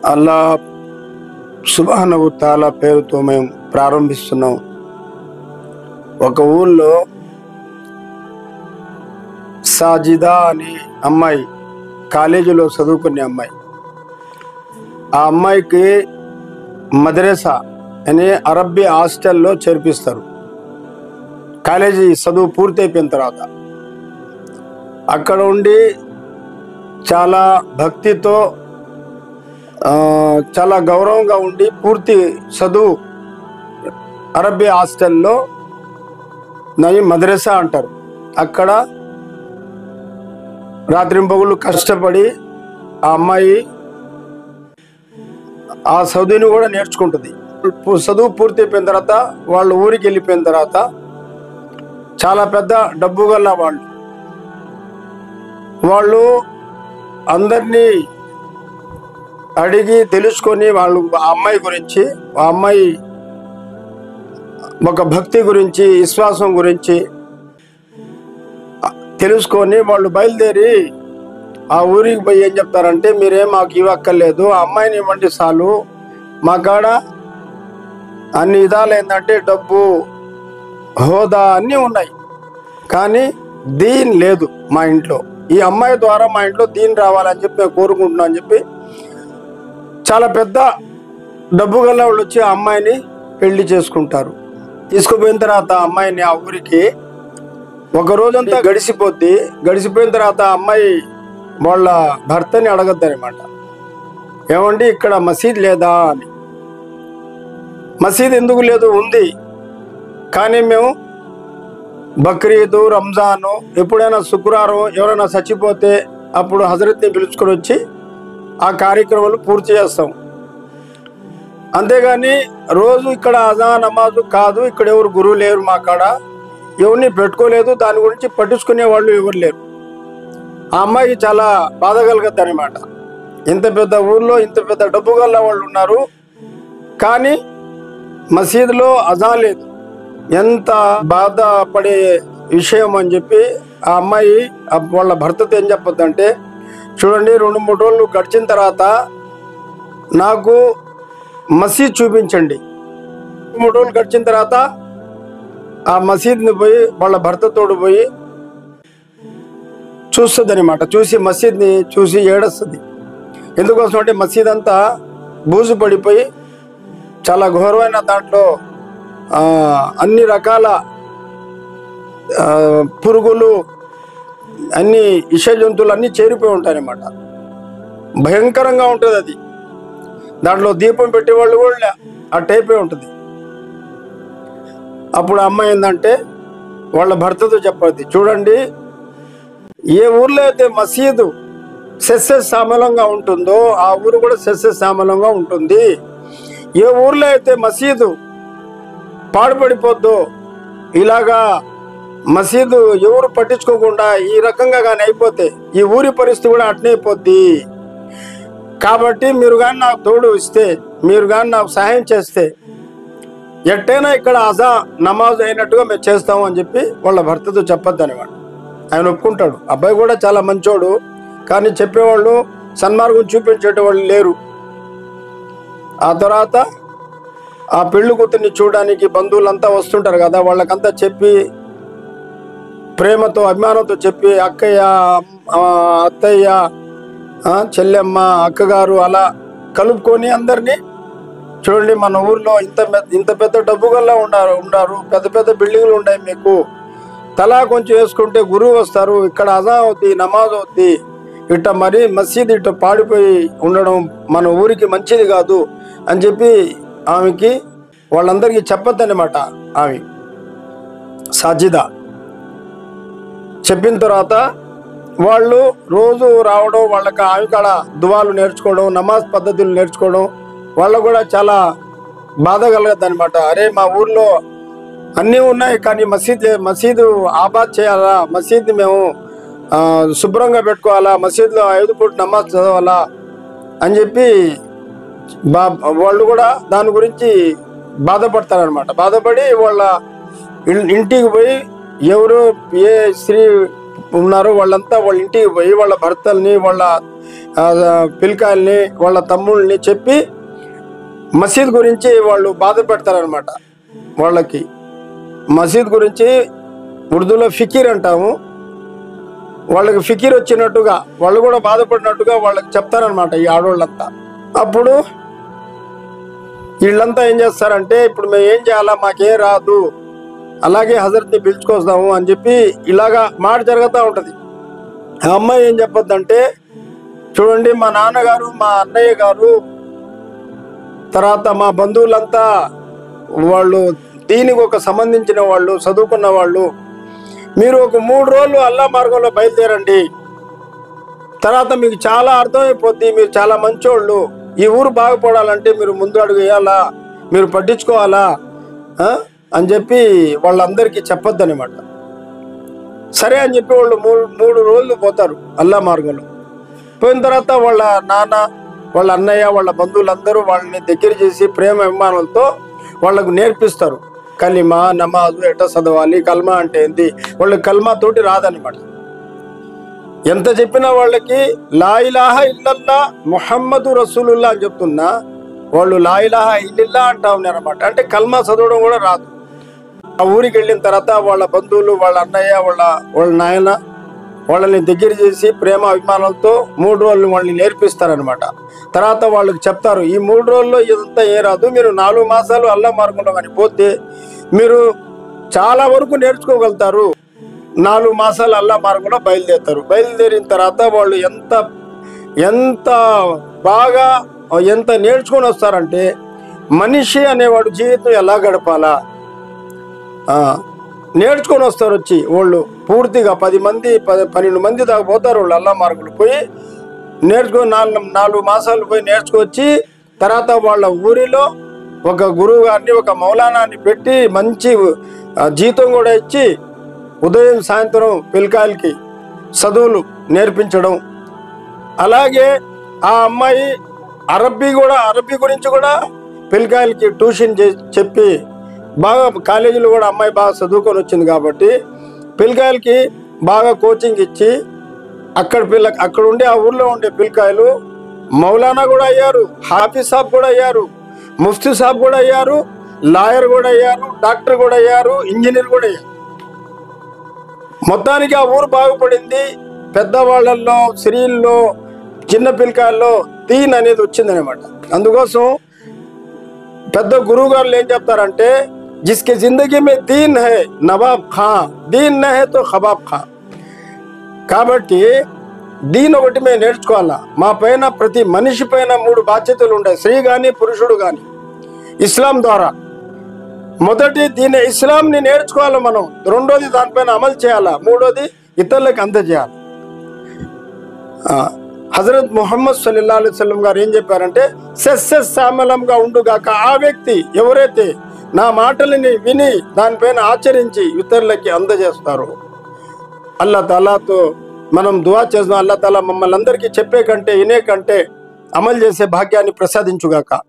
అల్లా సుబానవు తాలా పేరుతో మేము ప్రారంభిస్తున్నాం ఒక ఊళ్ళో సాజిదా అనే అమ్మాయి కాలేజీలో చదువుకునే అమ్మాయి ఆ అమ్మాయికి మద్రసా అనే అరబ్బీ హాస్టల్లో చేర్పిస్తారు కాలేజీ చదువు పూర్తయిపోయిన తర్వాత అక్కడ ఉండి చాలా భక్తితో ఆ, చాలా గౌరవంగా ఉండి పూర్తి చదువు అరబ్బీ హాస్టల్లో నవి మద్రసా అంటారు అక్కడ రాత్రింపగులు కష్టపడి ఆ అమ్మాయి ఆ చదువుని కూడా నేర్చుకుంటుంది పు- చదువు పూర్తి అయిపోయిన తర్వాత వాళ్ళ ఊరికి వెళ్ళిపోయిన తర్వాత చాలా పెద్ద డబ్బు గల వాళ్ళు వాళ్ళు అందరినీ అడిగి తెలుసుకొని వాళ్ళు ఆ అమ్మాయి గురించి ఆ అమ్మాయి ఒక భక్తి గురించి విశ్వాసం గురించి తెలుసుకొని వాళ్ళు బయలుదేరి ఆ ఊరికి పోయి ఏం చెప్తారంటే మీరేం మాకు ఇవ్వక్కర్లేదు ఆ అమ్మాయిని ఇవ్వండి చాలు మా కాడ అన్ని విధాలు ఏంటంటే డబ్బు హోదా అన్నీ ఉన్నాయి కానీ దీన్ లేదు మా ఇంట్లో ఈ అమ్మాయి ద్వారా మా ఇంట్లో దీన్ రావాలని చెప్పి మేము కోరుకుంటున్నాం అని చెప్పి చాలా పెద్ద డబ్బు గల వాళ్ళు వచ్చి ఆ అమ్మాయిని పెళ్లి చేసుకుంటారు తీసుకుపోయిన తర్వాత ఆ అమ్మాయిని ఆ ఊరికి ఒక రోజంతా గడిచిపోద్ది గడిచిపోయిన తర్వాత ఆ అమ్మాయి వాళ్ళ భర్తని అడగద్దనమాట ఏమండి ఇక్కడ మసీద్ లేదా అని మసీద్ ఎందుకు లేదు ఉంది కానీ మేము బక్రీదు రంజాను ఎప్పుడైనా శుక్రవారం ఎవరైనా చచ్చిపోతే అప్పుడు హజరత్ని పిలుచుకొని వచ్చి ఆ కార్యక్రమాలు పూర్తి చేస్తాం అంతేగాని రోజు ఇక్కడ అజా నమాజు కాదు ఇక్కడ ఎవరు గురువు లేరు మా కాడ ఎవరిని పెట్టుకోలేదు దాని గురించి పట్టించుకునే వాళ్ళు ఎవరు లేరు ఆ అమ్మాయికి చాలా బాధ కలగద్దు అనమాట ఇంత పెద్ద ఊర్లో ఇంత పెద్ద డబ్బు గల వాళ్ళు ఉన్నారు కానీ మసీదులో అజా లేదు ఎంత బాధపడే విషయం అని చెప్పి ఆ అమ్మాయి ఆ వాళ్ళ భర్తతో ఏం చెప్పొద్దంటే చూడండి రెండు మూడు రోజులు గడిచిన తర్వాత నాకు మసీద్ చూపించండి మూడు రోజులు గడిచిన తర్వాత ఆ మసీద్ని పోయి వాళ్ళ భర్తతోడు పోయి చూస్తుంది అనమాట చూసి మసీద్ని చూసి ఏడుస్తుంది ఎందుకోసం అంటే మసీద్ అంతా బూజు పడిపోయి చాలా ఘోరమైన దాంట్లో ఆ, అన్ని రకాల ఆ, పురుగులు అన్ని విష జంతువులు అన్నీ చేరిపోయి ఉంటాయన్నమాట భయంకరంగా ఉంటుంది అది దాంట్లో దీపం పెట్టేవాళ్ళు కూడా లే. ఆ టైపే ఉంటుంది అప్పుడు అమ్మాయి ఏంటంటే వాళ్ళ భర్తతో చెప్పదు చూడండి ఏ ఊర్లో అయితే మసీదు సస్యశ్యామలంగా ఉంటుందో ఆ ఊరు కూడా సస్యశ్యామలంగా ఉంటుంది ఏ ఊర్లో అయితే మసీదు పాడుపడిపోద్దో ఇలాగా మసీదు ఎవరు పట్టించుకోకుండా ఈ రకంగా కానీ అయిపోతే ఈ ఊరి పరిస్థితి కూడా అట్నే అయిపోద్ది కాబట్టి మీరు కానీ నాకు తోడు ఇస్తే మీరు కానీ నాకు సహాయం చేస్తే ఎట్టైనా ఇక్కడ అజా నమాజ్ అయినట్టుగా మేము చేస్తాము అని చెప్పి వాళ్ళ భర్తతో చెప్పొద్దు అనేవాడు ఆయన ఒప్పుకుంటాడు అబ్బాయి కూడా చాలా మంచోడు కానీ చెప్పేవాళ్ళు సన్మార్గం చూపించేటవాళ్ళు లేరు ఆ తర్వాత ఆ పెళ్లి కూతుర్ని చూడడానికి బంధువులంతా వస్తుంటారు కదా వాళ్ళకంతా చెప్పి ప్రేమతో అభిమానంతో చెప్పి అక్కయ్య ఆ, అత్తయ్య ఆ, చెల్లెమ్మ అక్కగారు అలా కలుపుకొని అందరినీ చూడండి మన ఊర్లో ఇంత పెద్ద ఇంత పెద్ద డబ్బు గల్లా ఉన్నారు ఉన్నారు పెద్ద పెద్ద బిల్డింగ్లు ఉన్నాయి మీకు తలా కొంచెం వేసుకుంటే గురువు వస్తారు ఇక్కడ అజా అవుద్ది నమాజ్ అవుద్ది ఇట్ట మరి మసీద్ ఇట్ట పాడిపోయి ఉండడం మన ఊరికి మంచిది కాదు అని చెప్పి ఆమెకి వాళ్ళందరికీ చెప్పొద్దనమాట ఆమె సాజిదా చెప్పిన తర్వాత వాళ్ళు రోజు రావడం వాళ్ళకి ఆమె కాడ దువాలు నేర్చుకోవడం నమాజ్ పద్ధతులు నేర్చుకోవడం వాళ్ళకు కూడా చాలా బాధ కలగద్దు అనమాట అరే మా ఊర్లో అన్నీ ఉన్నాయి కానీ మసీద్ లే- మసీదు ఆబాద్ చేయాలా మసీద్ని మేము ఆ, శుభ్రంగా పెట్టుకోవాలా మసీద్లో ఐదు పూట నమాజ్ చదవాలా అని చెప్పి బా వాళ్ళు కూడా దాని గురించి బాధపడతారనమాట బాధపడి వాళ్ళ ఇన్- ఇంటికి పోయి ఎవరు ఏ స్త్రీ ఉన్నారో వాళ్ళంతా వాళ్ళ ఇంటికి పోయి వాళ్ళ భర్తల్ని వాళ్ళ ఆ, పిల్లకాయల్ని వాళ్ళ తమ్ముళ్ళని చెప్పి మసీద్ గురించి వాళ్ళు బాధ పెడతారనమాట వాళ్ళకి మసీద్ గురించి ఉర్దూలో ఫికీర్ అంటాము వాళ్ళకి ఫికీర్ వచ్చినట్టుగా వాళ్ళు కూడా బాధపడినట్టుగా వాళ్ళకి చెప్తారనమాట ఈ ఆడవాళ్ళంతా అప్పుడు వీళ్ళంతా ఏం చేస్తారంటే ఇప్పుడు మేము ఏం చేయాలా మాకేం రాదు అలాగే హజరత్ని పిలుచుకొస్తాము అని చెప్పి ఇలాగా మాట జరుగుతూ ఉంటుంది ఆ అమ్మాయి ఏం చెప్పొద్దంటే చూడండి మా నాన్నగారు మా అన్నయ్య గారు తర్వాత మా బంధువులంతా వాళ్ళు దీనికి ఒక సంబంధించిన వాళ్ళు చదువుకున్న వాళ్ళు మీరు ఒక మూడు రోజులు అల్లా మార్గంలో బయలుదేరండి తర్వాత మీకు చాలా అర్థమైపోద్ది మీరు చాలా మంచోళ్ళు ఈ ఊరు బాగుపడాలంటే మీరు ముందు అడుగు వేయాలా మీరు పట్టించుకోవాలా ఆ? అని చెప్పి వాళ్ళందరికీ చెప్పొద్దు అనమాట సరే అని చెప్పి వాళ్ళు మూడు మూడు రోజులు పోతారు అల్లా మార్గంలో పోయిన తర్వాత వాళ్ళ నాన్న వాళ్ళ అన్నయ్య వాళ్ళ బంధువులందరూ వాళ్ళని దగ్గర చేసి ప్రేమ అభిమానంతో వాళ్ళకు నేర్పిస్తారు కలిమా నమాజు ఎట్ట చదవాలి కల్మా అంటే ఏంది వాళ్ళకి కల్మా తోటి రాదనమాట ఎంత చెప్పినా వాళ్ళకి లాయిలాహ ఇల్లల్లా ముహమ్మదు రసూలుల్లా అని చెప్తున్నా వాళ్ళు లాయిలాహ ఇల్లిల్లా అంటా ఉన్నారన్నమాట అంటే కల్మా చదవడం కూడా రాదు ఆ ఊరికి వెళ్ళిన తర్వాత వాళ్ళ బంధువులు వాళ్ళ అన్నయ్య వాళ్ళ వాళ్ళ నాయన వాళ్ళని దగ్గర చేసి ప్రేమ అభిమానంతో మూడు రోజులు వాళ్ళని నేర్పిస్తారనమాట తర్వాత వాళ్ళకి చెప్తారు ఈ మూడు రోజుల్లో ఇదంతా ఏ రాదు మీరు నాలుగు మాసాలు అల్లా మార్గంలో కానీ పోతే మీరు చాలా వరకు నేర్చుకోగలుగుతారు నాలుగు మాసాలు అల్లా మార్గంలో బయలుదేరుతారు బయలుదేరిన తర్వాత వాళ్ళు ఎంత ఎంత బాగా ఎంత నేర్చుకొని వస్తారంటే మనిషి అనేవాడు జీవితం ఎలా గడపాలా ఆ, నేర్చుకొని వస్తారు వచ్చి వాళ్ళు పూర్తిగా పది మంది పది పన్నెండు మంది దాకా పోతారు వాళ్ళు అల్లా మార్కులు పోయి నేర్చుకొని నాలుగు నాలుగు మాసాలు పోయి నేర్చుకొచ్చి తర్వాత వాళ్ళ ఊరిలో ఒక గురువు గారిని ఒక మౌలానాన్ని పెట్టి మంచి ఆ, జీతం కూడా ఇచ్చి ఉదయం సాయంత్రం పిల్లకాయలకి చదువులు నేర్పించడం అలాగే ఆ అమ్మాయి అరబ్బీ కూడా అరబ్బీ గురించి కూడా పిల్లకాయలకి ట్యూషన్ చే- చెప్పి బాగా కాలేజీలో కూడా అమ్మాయి బాగా చదువుకొని వచ్చింది కాబట్టి పిల్లకాయలకి బాగా కోచింగ్ ఇచ్చి అక్కడ పిల్ల అక్కడ ఉండే ఆ ఊర్లో ఉండే పిల్లకాయలు మౌలానా కూడా అయ్యారు హాఫీజ్ సాబ్ కూడా అయ్యారు ముఫ్తీ సాబ్ కూడా అయ్యారు లాయర్ కూడా అయ్యారు డాక్టర్ కూడా అయ్యారు ఇంజనీర్ కూడా అయ్యారు మొత్తానికి ఆ ఊరు బాగుపడింది పెద్దవాళ్ళల్లో స్త్రీల్లో చిన్న పిల్లకాయల్లో దీన్ అనేది వచ్చిందనమాట అందుకోసం పెద్ద గురువు గారు ఏం చెప్తారంటే జిస్కి జిందగీ మే దీన్ హై నవాబ్ ఖాన్ దీన్ నహే తో ఖబాబ్ ఖాన్ కాబట్టి దీని ఒకటి మేము నేర్చుకోవాలా మా పైన ప్రతి మనిషి పైన మూడు బాధ్యతలు ఉంటాయి స్త్రీ కానీ పురుషుడు కానీ ఇస్లాం ద్వారా మొదటి దీని ఇస్లాంని నేర్చుకోవాలి మనం రెండోది దానిపైన అమలు చేయాలా మూడోది ఇతరులకు అందజేయాలి ఆ, హజరత్ ముహమ్మద్ సల్లల్లా అలైహి వసల్లం గారు ఏం చెప్పారంటే సస్య శ్యామలంగా ఉండుగాక ఆ వ్యక్తి ఎవరైతే నా మాటలని విని దానిపైన ఆచరించి ఇతరులకి అందజేస్తారు అల్లా తాలాతో మనం దువా చేద్దాం అల్లా తాలా మమ్మల్ని అందరికీ చెప్పే కంటే వినే కంటే అమలు చేసే భాగ్యాన్ని ప్రసాదించుగాక